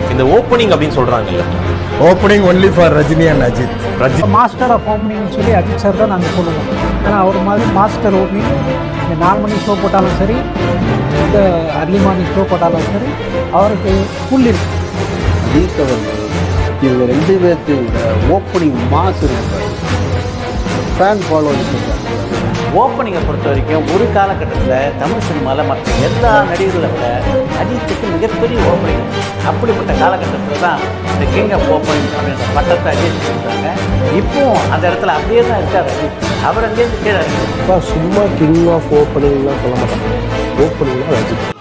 இந்த ஓப்பனிங் அப்படின்னு சொல்றாங்கல்ல opening only for Rajini and Ajith ரஜி மாஸ்டர் ஆஃப் ஓப்பனிங்னு சொல்லி அஜித் சார் தான் நாங்கள் சொல்லுவோம் ஏன்னா அவர் மாதிரி மாஸ்டர் ஓப்பனிங் இந்த நாலு மணி ஷோ போட்டாலும் சரி இந்த அர்லி மார்னிங் ஷோ போட்டாலும் சரி அவருக்கு புல் இருக்கு அஜித் அவர்கள் இவங்க ரெண்டு பேர்த்து ஓப்பனிங் மாஸ் இருக்கு ஃபேன் ஃபாலோவிங் சொல்கிறாங்க ஓப்பனிங்கை பொறுத்த வரைக்கும் ஒரு காலகட்டத்தில் தமிழ் சினிமாவில் மற்ற எல்லா நடிகர்களை விட அஜித்துக்கு மிகப்பெரிய ஓப்பனிங் அப்படிப்பட்ட காலகட்டத்தில் தான் இந்த கிங் ஆஃப் ஓப்பனிங் அப்படின்ற பட்டத்தை அஜித் கொடுத்தாங்க இப்போவும் அந்த இடத்துல அப்படியே தான் இருக்கார் அஜித் அவர் அங்கேருந்து கீழே இறங்கி சும்மா கிங் ஆஃப் ஓப்பனிங்லாம் சொல்ல மாட்டாங்க ஓப்பனிங்லாம் ரஜித்